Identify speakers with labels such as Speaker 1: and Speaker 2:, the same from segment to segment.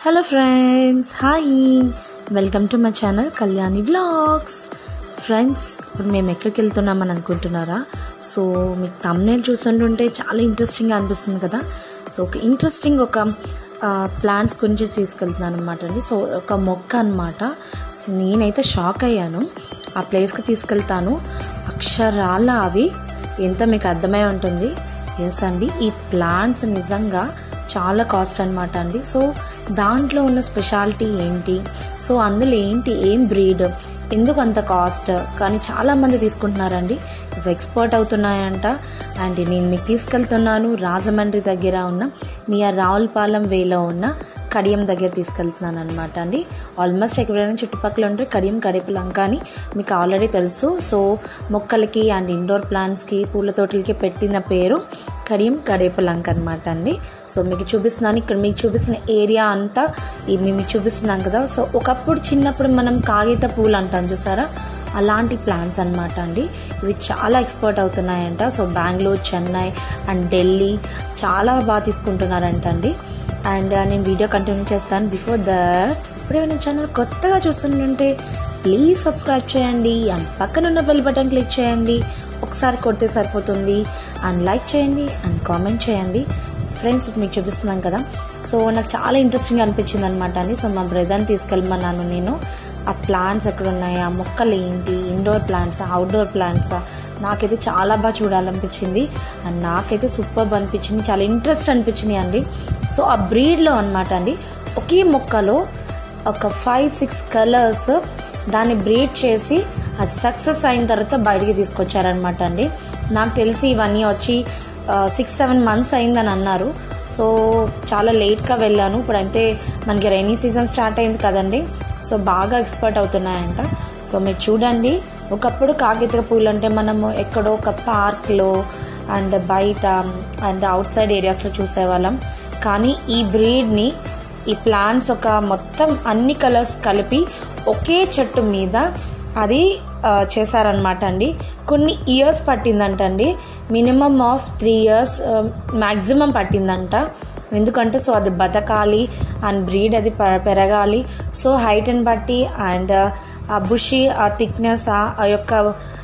Speaker 1: hello friends hi welcome to my channel Kalyani vlogs friends ఇప్పుడు మేము ఎక్కడికి వెళ్తున్నామని అనుకుంటున్నారా సో మీకు తమ్నేల్ చూస్తుంటుంటే చాలా ఇంట్రెస్టింగ్గా అనిపిస్తుంది కదా సో ఒక ఇంట్రెస్టింగ్ ఒక ప్లాంట్స్ గురించి తీసుకెళ్తున్నాను అనమాట అండి సో ఒక మొక్క అనమాట సో నేనైతే షాక్ అయ్యాను ఆ ప్లేస్కి తీసుకెళ్తాను అక్షరాల అవి ఎంత మీకు అర్థమై ఉంటుంది ఎస్ అండి ఈ ప్లాంట్స్ నిజంగా చాలా కాస్ట్ అనమాట అండి సో దాంట్లో ఉన్న స్పెషాలిటీ ఏంటి సో అందులో ఏంటి ఏం బ్రీడ్ ఎందుకు అంత కాస్ట్ కానీ చాలామంది తీసుకుంటున్నారండి ఇవి ఎక్స్పోర్ట్ అవుతున్నాయంట అండ్ నేను మీకు తీసుకెళ్తున్నాను రాజమండ్రి దగ్గర ఉన్న నియర్ రావులపాలెం వేలో ఉన్న కడియం దగ్గర తీసుకెళ్తున్నాను అనమాట అండి ఆల్మోస్ట్ ఎక్కడైనా చుట్టుపక్కల ఉంటే కడియం కడిపలంక అని మీకు ఆల్రెడీ తెలుసు సో మొక్కలకి అండ్ ఇండోర్ ప్లాంట్స్కి పూల తోటలకి పెట్టిన పేరు కడియం కడేపలంక అనమాట అండి సో మీకు చూపిస్తున్నాను ఇక్కడ మీకు చూపిస్తున్న ఏరియా అంతా ఈ మీకు చూపిస్తున్నాను కదా సో ఒకప్పుడు చిన్నప్పుడు మనం కాగిత పూలు అంటాం చూసారా అలాంటి ప్లాన్స్ అనమాట అండి ఇవి చాలా ఎక్స్పోర్ట్ అవుతున్నాయంట సో బెంగళూరు చెన్నై అండ్ ఢిల్లీ చాలా బాగా తీసుకుంటున్నారంట అండి అండ్ నేను వీడియో కంటిన్యూ చేస్తాను బిఫోర్ దట్ ఇప్పుడు ఏమైనా ఛానల్ కొత్తగా చూస్తుంటే ప్లీజ్ సబ్స్క్రైబ్ చేయండి అండ్ పక్కన ఉన్న బెల్ బటన్ క్లిక్ చేయండి ఒకసారి కొడితే సరిపోతుంది అండ్ లైక్ చేయండి అండ్ కామెంట్ చేయండి ఫ్రెండ్స్ మీకు చూపిస్తున్నాం కదా సో నాకు చాలా ఇంట్రెస్టింగ్ అనిపించింది అనమాట అండి సో మా బ్రదర్ని తీసుకెళ్ళమన్నాను నేను ఆ ప్లాంట్స్ ఎక్కడ ఉన్నాయి ఆ మొక్కలు ఏంటి ఇండోర్ ప్లాంట్స్ అవుట్డోర్ ప్లాంట్స్ నాకైతే చాలా బాగా చూడాలనిపించింది అండ్ నాకైతే సూపర్ అనిపించింది చాలా ఇంట్రెస్ట్ అనిపించింది అండి సో ఆ బ్రీడ్లో అనమాట అండి ఒకే మొక్కలో ఒక ఫైవ్ సిక్స్ కలర్స్ దాన్ని బ్రీడ్ చేసి అది సక్సెస్ అయిన తర్వాత బయటికి తీసుకొచ్చారనమాట అండి నాకు తెలిసి ఇవన్నీ వచ్చి సిక్స్ సెవెన్ మంత్స్ అయిందని అన్నారు సో చాలా లేట్గా వెళ్ళాను ఇప్పుడు అయితే మనకి రైనీ సీజన్ స్టార్ట్ అయింది కదండి సో బాగా ఎక్స్పర్ట్ అవుతున్నాయంట సో మీరు చూడండి ఒకప్పుడు కాగిత పూలు అంటే మనము ఎక్కడో ఒక పార్క్లో అండ్ బయట అండ్ అవుట్ సైడ్ ఏరియాస్లో చూసేవాళ్ళం కానీ ఈ బ్రీడ్ని ఈ ప్లాంట్స్ ఒక మొత్తం అన్ని కలర్స్ కలిపి ఒకే చెట్టు మీద అది చేశారనమాట అండి కొన్ని ఇయర్స్ పట్టిందంటండి minimum of three years maximum పట్టిందంట ఎందుకంటే సో అది బతకాలి అండ్ బ్రీడ్ అది పెరగాలి సో హైట్ని బట్టి అండ్ ఆ బుషి ఆ థిక్నెస్ ఆ యొక్క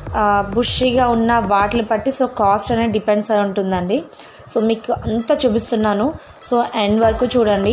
Speaker 1: బుషిగా ఉన్న వాటిని బట్టి సో కాస్ట్ అనేది డిపెండ్స్ అయి ఉంటుందండి సో మీకు అంతా చూపిస్తున్నాను సో ఎండ్ వరకు చూడండి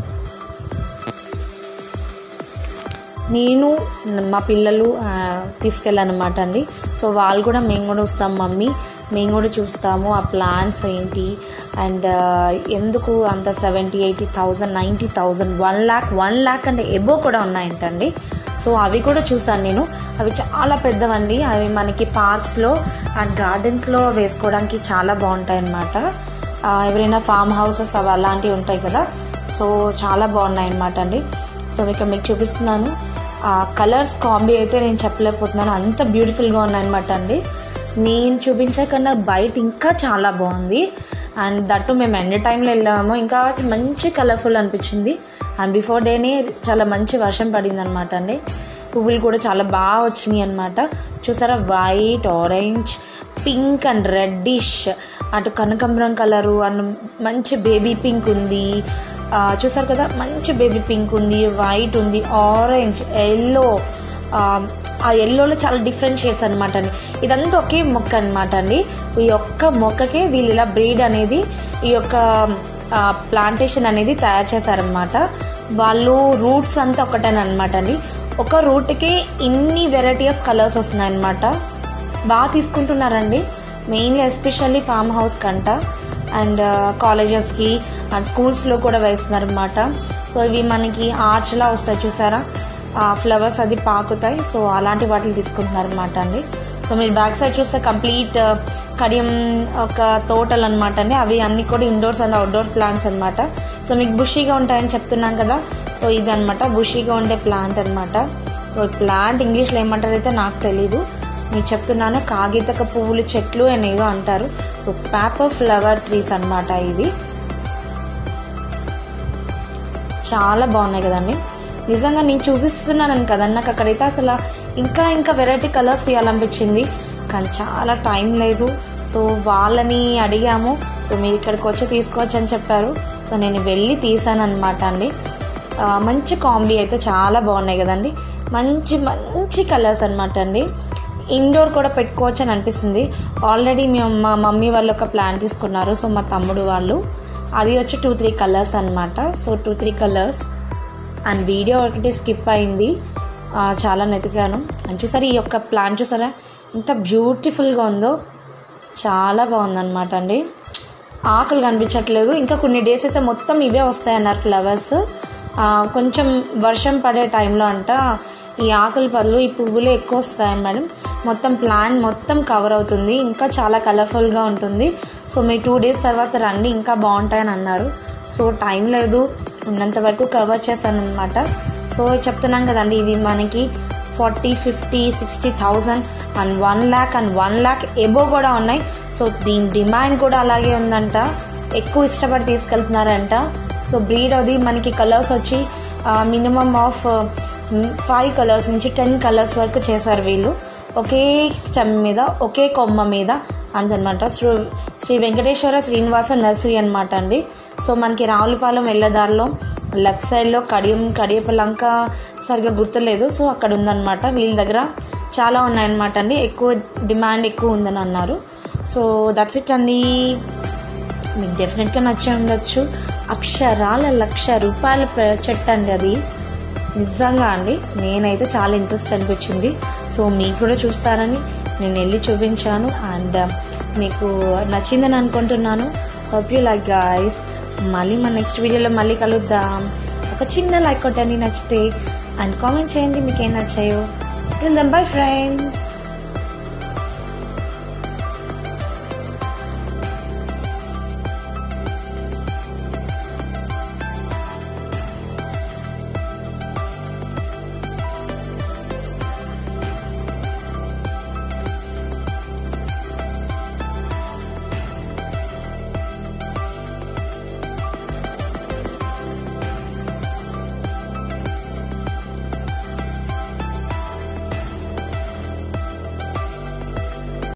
Speaker 1: నేను మా పిల్లలు తీసుకెళ్ళానమాట అండి సో వాళ్ళు కూడా మేము కూడా వస్తాం మమ్మీ మేము కూడా చూస్తాము ఆ ప్లాన్స్ ఏంటి అండ్ ఎందుకు అంత seventy eighty thousand ninety thousand one lakh one lakh అంటే ఎబో కూడా ఉన్నాయంటండి సో అవి కూడా చూసాను నేను అవి చాలా పెద్దవండి అవి మనకి పార్క్స్లో అండ్ గార్డెన్స్లో వేసుకోవడానికి చాలా బాగుంటాయి అన్నమాట ఎవరైనా ఫామ్ హౌసెస్ అవి అలాంటివి ఉంటాయి కదా సో చాలా బాగున్నాయి అన్నమాట అండి సో మీకు మీకు చూపిస్తున్నాను ఆ కలర్స్ కాంబీ అయితే నేను చెప్పలేకపోతున్నాను అంత బ్యూటిఫుల్గా ఉన్నాయన్నమాట అండి నేను చూపించే కన్నా బయట ఇంకా చాలా బాగుంది అండ్ దట్టు మేము ఎండ్ టైంలో వెళ్ళాము ఇంకా మంచి కలర్ఫుల్ అనిపించింది అండ్ బిఫోర్ డేనే చాలా మంచి వర్షం పడింది అనమాట అండి పువ్వులు కూడా చాలా బాగా వచ్చినాయి అనమాట చూసారా white orange pink and reddish అటు కనకంబరం కలరు అండ్ మంచి బేబీ పింక్ ఉంది చూసారు కదా మంచి బేబీ పింక్ ఉంది వైట్ ఉంది ఆరెంజ్ ఎల్లో ఆ ఎల్లోలో చాలా డిఫరెంట్ షేడ్స్ అనమాట అండి ఇదంతా ఒకే మొక్క అనమాట అండి ఈ ఒక్క మొక్కకే వీళ్ళు ఇలా బ్రీడ్ అనేది ఈ యొక్క ప్లాంటేషన్ అనేది తయారు చేశారనమాట వాళ్ళు రూట్స్ అంతా ఒకటేనమాట అండి ఒక రూట్కి ఇన్ని వెరైటీ ఆఫ్ కలర్స్ వస్తున్నాయన్నమాట బాగా తీసుకుంటున్నారండి మెయిన్లీ ఎస్పెషల్లీ ఫామ్ హౌస్ కంట అండ్ కాలేజెస్కి అండ్ స్కూల్స్లో కూడా వేస్తున్నారు అనమాట సో ఇవి మనకి ఆర్చ్లా వస్తాయి చూసారా ఫ్లవర్స్ అది పాకుతాయి సో అలాంటి వాటిని తీసుకుంటున్నారు అనమాట అండి సో మీరు బ్యాక్ సైడ్ చూస్తే కంప్లీట్ కడియం ఒక తోటలు అనమాట అండి అవి అన్ని కూడా ఇండోర్స్ అండ్ అవుట్డోర్ ప్లాంట్స్ అనమాట సో మీకు బుషీగా ఉంటాయని చెప్తున్నాం కదా సో ఇది అనమాట బుషీగా ఉండే ప్లాంట్ అనమాట సో ప్లాంట్ ఇంగ్లీష్లో ఏమంటారు అయితే నాకు తెలీదు మీకు చెప్తున్నాను కాగితక పువ్వులు చెట్లు అని ఏదో అంటారు సో పేపర్ ఫ్లవర్ ట్రీస్ అనమాట ఇవి చాలా బాగున్నాయి కదండి నిజంగా నేను చూపిస్తున్నాను కదా నాకు అక్కడైతే అసలు ఇంకా ఇంకా వెరైటీ కలర్స్ తీయాలనిపించింది కానీ చాలా టైం లేదు సో వాళ్ళని అడిగాము సో మీరు ఇక్కడికి వచ్చి తీసుకోవచ్చు అని చెప్పారు సో నేను వెళ్ళి తీసాను అనమాట అండి ఆ, మంచి కామెడీ అయితే చాలా బాగున్నాయి కదండి మంచి మంచి కలర్స్ అనమాట అండి ఇండోర్ కూడా పెట్టుకోవచ్చు అని అనిపిస్తుంది ఆల్రెడీ మేము మా మమ్మీ వాళ్ళు ఒక ప్లాన్ తీసుకున్నారు సో మా తమ్ముడు వాళ్ళు అది వచ్చి టూ త్రీ కలర్స్ అనమాట so two three colours and video ఒకటి స్కిప్ అయింది ఆ, చాలా నెతికాను అండ్ చూసారా ఈ యొక్క ప్లాన్ చూసారా ఎంత బ్యూటిఫుల్గా ఉందో చాలా బాగుందన్నమాట అండి ఆకులు కనిపించట్లేదు ఇంకా కొన్ని డేస్ అయితే మొత్తం ఇవే వస్తాయన్నారు ఫ్లవర్స్ ఆ, కొంచెం వర్షం పడే టైంలో అంట ఈ ఆకుల పళ్ళు ఈ పువ్వులు ఎక్కువ వస్తాయి మేడం మొత్తం ప్లాంట్ మొత్తం కవర్ అవుతుంది ఇంకా చాలా కలర్ఫుల్గా ఉంటుంది సో మీ టూ డేస్ తర్వాత రండి ఇంకా బాగుంటాయని అన్నారు సో టైం లేదు ఉన్నంత వరకు కవర్ చేశాను అనమాట సో చెప్తున్నాం కదండి ఇవి మనకి forty fifty sixty thousand and one lakh and one lakh above కూడా ఉన్నాయి సో దీని డిమాండ్ కూడా అలాగే ఉందంట ఎక్కువ ఇష్టపడి తీసుకెళ్తున్నారంట సో బ్రీడ్ అది మనకి కలర్స్ వచ్చి మినిమం ఆఫ్ ఫైవ్ కలర్స్ నుంచి టెన్ కలర్స్ వరకు చేశారు వీళ్ళు ఒకే స్టెమ్ మీద ఒకే కొమ్మ మీద అంతనమాట శ్రీ శ్రీ వెంకటేశ్వర శ్రీనివాస నర్సరీ అనమాట అండి సో మనకి రావులపాలెం వెళ్ళదారిలో లెఫ్ట్ సైడ్లో కడియం కడియపలంక సరిగ్గా గుర్తులేదు సో అక్కడ ఉందన్నమాట వీళ్ళ దగ్గర చాలా ఉన్నాయన్నమాట అండి ఎక్కువ డిమాండ్ ఎక్కువ ఉందని అన్నారు సో దట్స్ ఇట్ అండి మీకు డెఫినెట్గా నచ్చే ఉండొచ్చు అక్షరాల లక్ష రూపాయల ప్ర- చెట్టు అండి అది నిజంగా అండి నేనైతే చాలా ఇంట్రెస్ట్ అనిపించింది సో మీకు కూడా చూస్తారని నేను వెళ్ళి చూపించాను అండ్ మీకు నచ్చిందని అనుకుంటున్నాను హోప్ యూ లైక్ గాయస్ మళ్ళీ మన నెక్స్ట్ వీడియోలో మళ్ళీ కలుద్దాం ఒక చిన్న లైక్ కొట్టండి నచ్చితే అండ్ కామెంట్ చేయండి మీకు ఏం నచ్చాయో టిల్ దెన్ బై ఫ్రెండ్స్